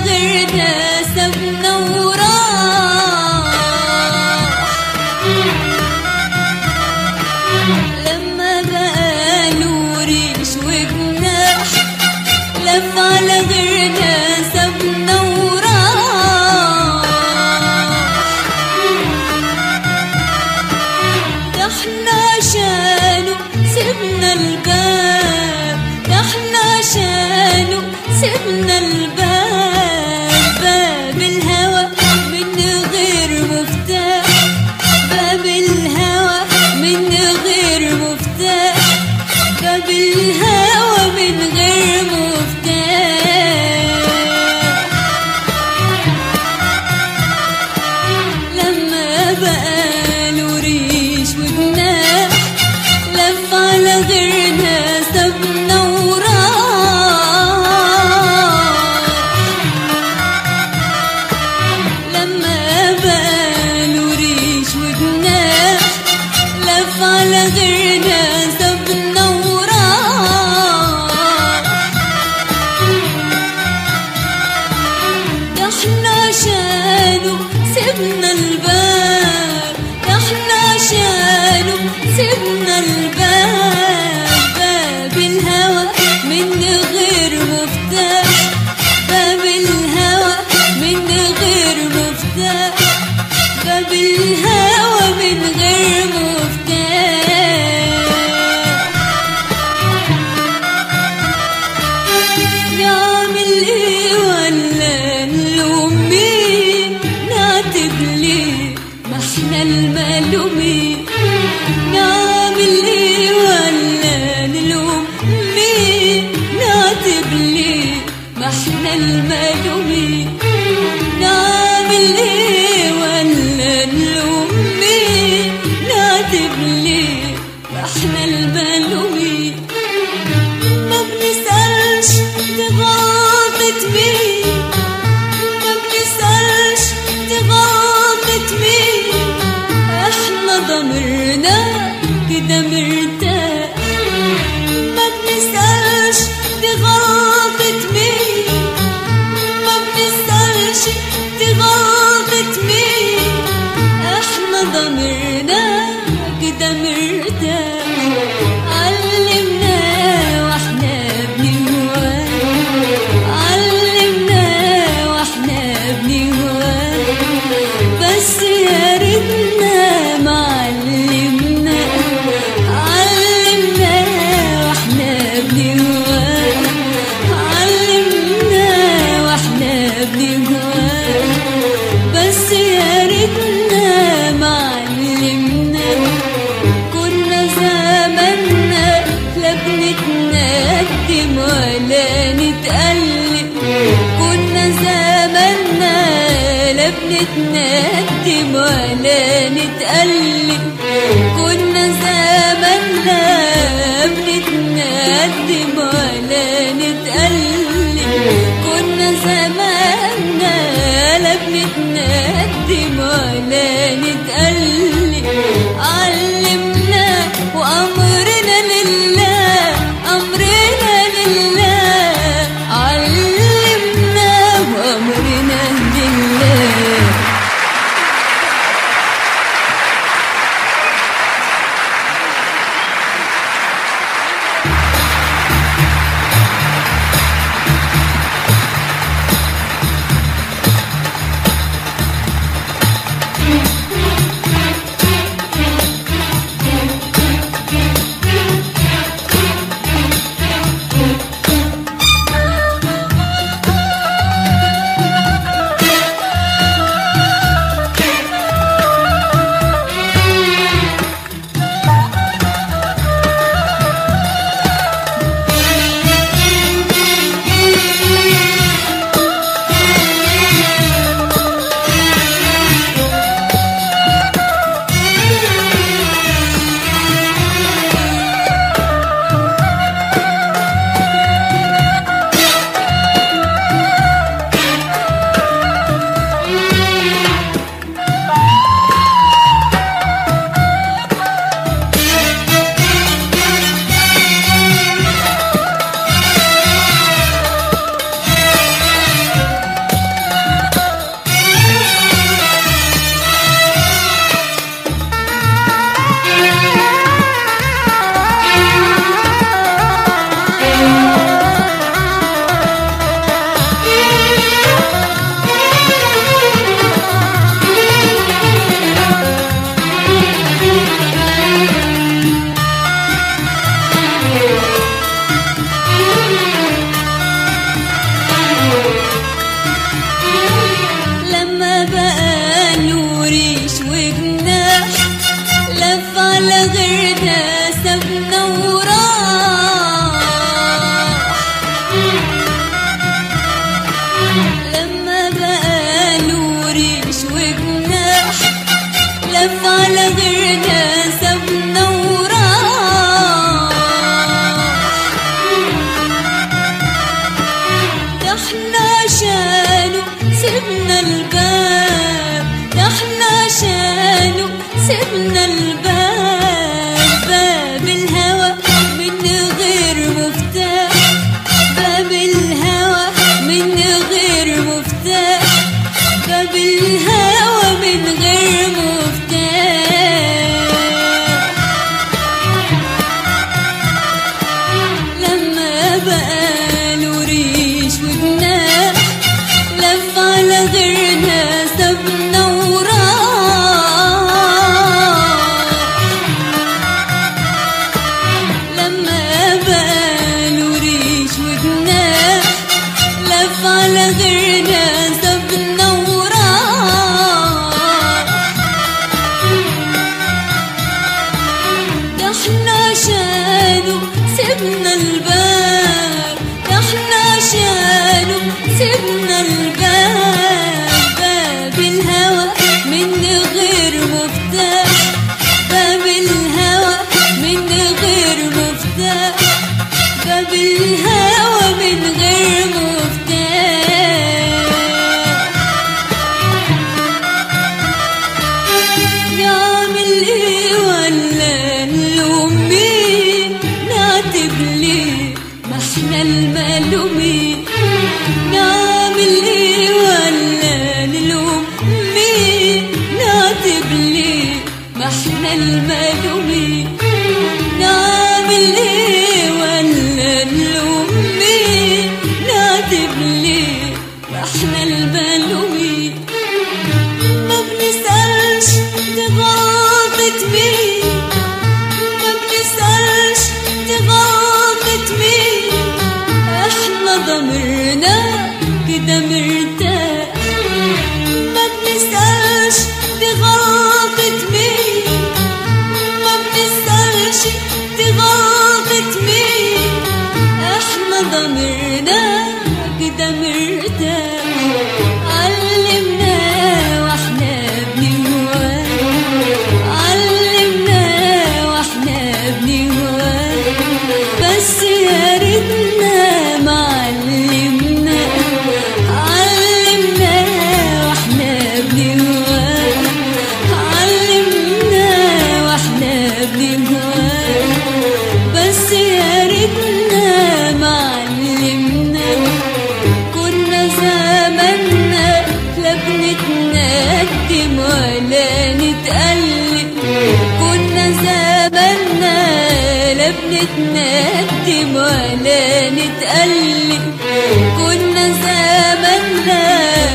غيرنا سابنا وراح لما بقى له ريش وجناح لف على غيرنا سابنا وراح ده احنا عشانه سيبنا الباب ده احنا عشانه سيبنا الباب باب الهوى من غير مفتاح باب الهوى من غير مفتاح باب الهوى من غير مفتاح لما بقى له ريش وجناح لف على غيرنا سابنا وراح لما بقى له ريش وجناح لف على غيرنا سابنا وراح ده احنا عشانه سيبنا الباب ده احنا عشانه سيبنا الباب باب الهوى من غير مفتاح باب الهوى من غير مفتاح باب الهوى من غير مفتاح نعمل ايه ولا نلوم مين نعتب ليه ما احنا الملومين نعمل ايه ولا نلوم مين نعتب ليه ما احنا الملومين نعمل ايه ولا نلوم مين نعتب ليه ما احنا الملومين ما بنسألش دي غلطة مين ما بنسألش دي غلطة مين احنا ضميرنا كده مرتاح ما بنسألش دي غلطة مين ما بنسألش دي غلطة مين احنا ضميرنا كده مرتاح علمنا واحنا بنهواه علمنا واحنا بنهواه بس يا ريتنا ما علمنا علمنا واحنا بنهواه علمنا واحنا بنهواه بس يا ريتنا ما علمنا كنا زماننا لا بنتندم ولا نتقلب كنا زماننا لا بنتندم ولا نتقلب كنا زماننا بنتندم ولا نتقلب كنا زماننا لا بنتندم ولا نتقلب علمنا وأمرنا لله أمرنا لله علمنا وأمرنا لله لف على غيرنا سابنا وراح ده احنا عشانه سيبنا الباب ده احنا عشانه سيبنا الباب باب الهوى من غير مفتاح باب الهوى من غير مفتاح باب الهوى من غير مفتاح لما بقى له ريش وجناح لف على غيرنا سابنا وراح لما بقى له ريش وجناح لف على غيرنا سابنا وراح ده احنا عشانه سيبنا الباب ده احنا عشانه سيبنا الباب باب الهوى من غير مفتاح باب الهوى من غير مفتاح باب الهوى من غير مفتاح نعمل ايه ولا نلوم مين نعتب ليه ما احنا الملومين نعمل ايه ولا نلوم مين نعتب ليه ما احنا الملومين نعمل ايه ولا نلوم مين نعتب ليه ما احنا الملومين ما بنسألش دي غلطة مين ما بنسألش دي غلطة مين احنا ضميرنا كده مرتاح ما بنسألش دي غلطة مين ما بنسألش دي غلطة مين احنا ضميرنا كده مرتاح علمنا واحنا بنهواه علمنا واحنا بنهواه بس يا ريتنا ما علمنا علمنا واحنا بنهواه علمنا واحنا بنهواه بس يا ريتنا ما علمنا كنا زماننا لا بنتندم ولا نتقلب كنا زماننا لا بنتندم ولا نتقلب كنا زماننا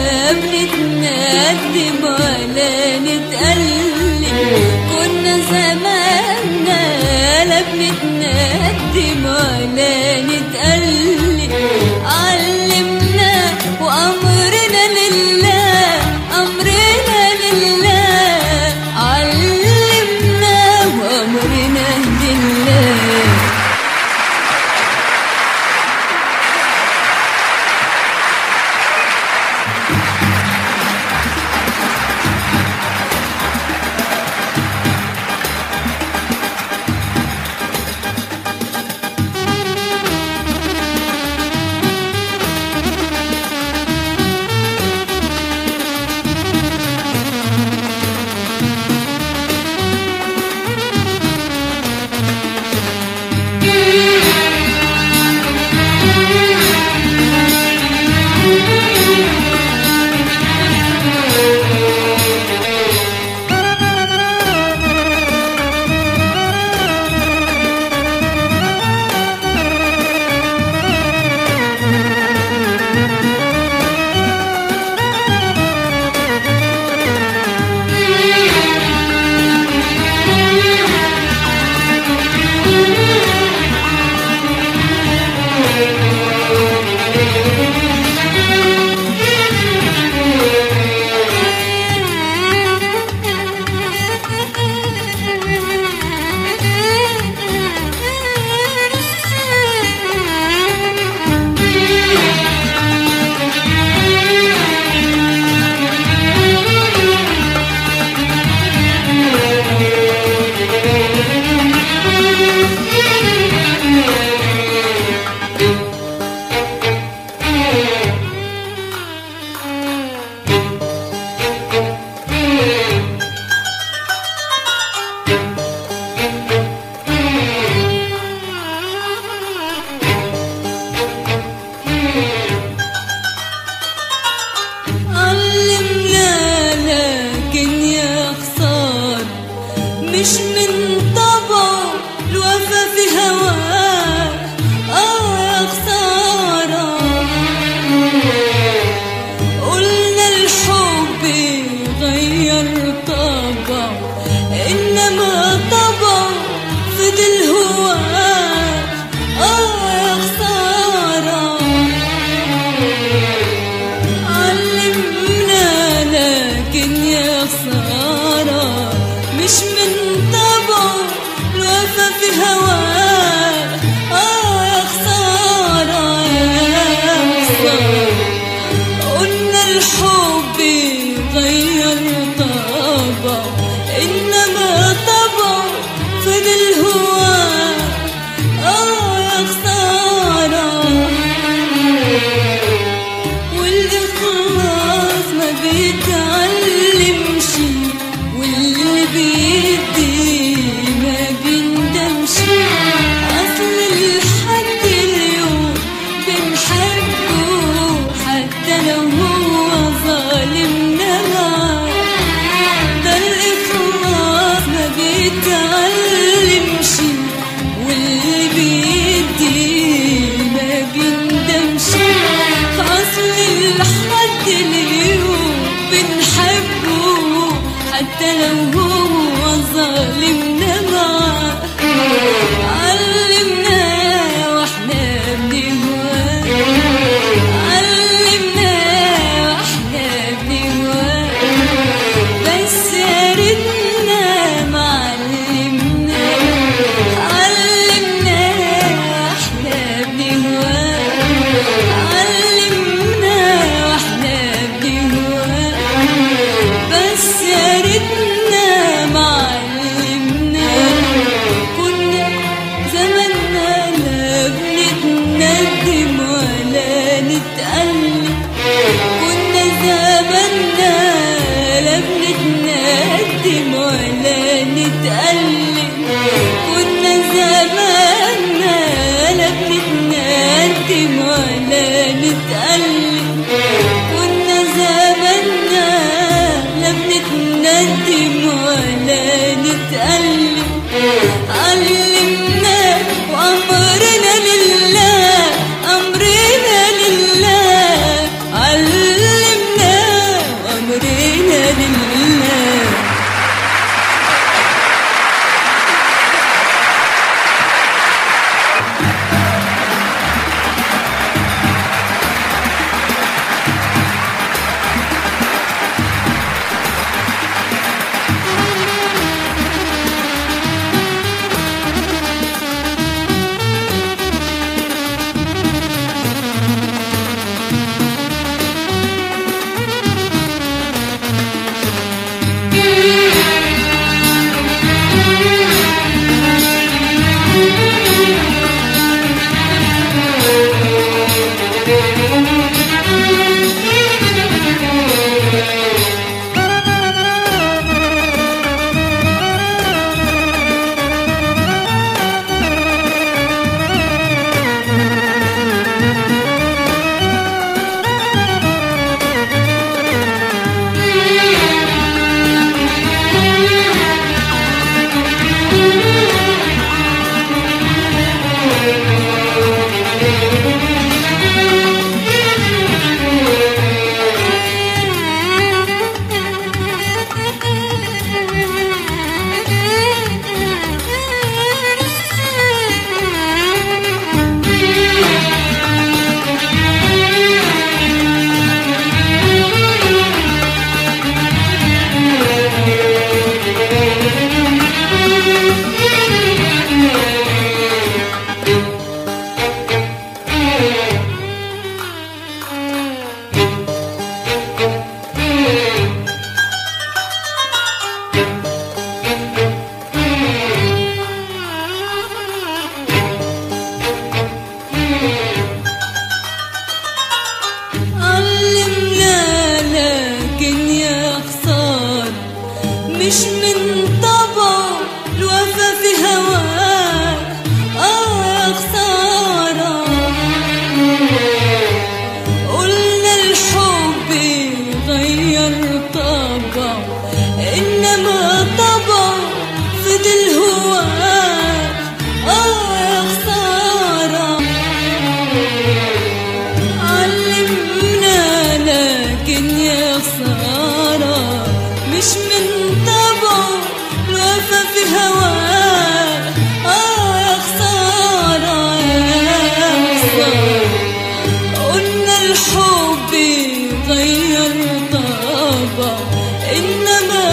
بنتندم ولا نتقلب كنا زماننا لا بنتندم ولا نتقلب علمنا وأمرنا لله أمرنا لله علمنا وأمرنا لله خسارة مش من طبعه الوفا في هواه آه يا خسارة يا خسارة قلنا الحب غير طبع إنما طبع فضل هو آه يا خسارة والإخلاص ما بيتعلمش واللي بيدي ما بيندمش أصل لحد اليوم بنحبه حتى لو هو ظالمنا معاه ده الإخلاص ما بيتعلمش واللي بيدي ما بيندمش أصل لحد اليوم بنحبه حتى لو هو ظالمنا معاه علمنا واحنا بنهواه علمنا واحنا بنهواه بس يا ريتنا ما علمنا علمنا واحنا بنهواه علمنا واحنا بنهواه بس يا ريتنا ما علمنا كنا زماننا لا بنتندم ولا نتألم كنا زماننا لا بنتندم ولا نتألم كنا زماننا لا بنتندم ولا نتألم كنا زماننا لا بنتندم ولا نتألم علمنا وأمرنا لله أمرنا لله علمنا وأمرنا لله علمنا لكن يا خسارة مش من طبع الوفا في هواه آه يا خسارة قلنا الحب غير طبع إنما طبع فضل هواه آه يا خسارة علمنا لكن يا خسارة مش من طبعه الوفا في هواه آه يا خسارة يا خسارة قلنا الحب غير طبع إنما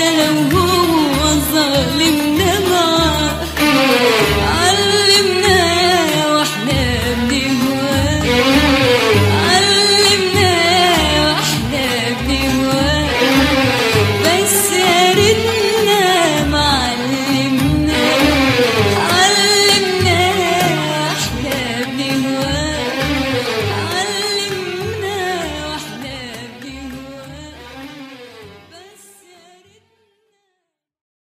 انا وهو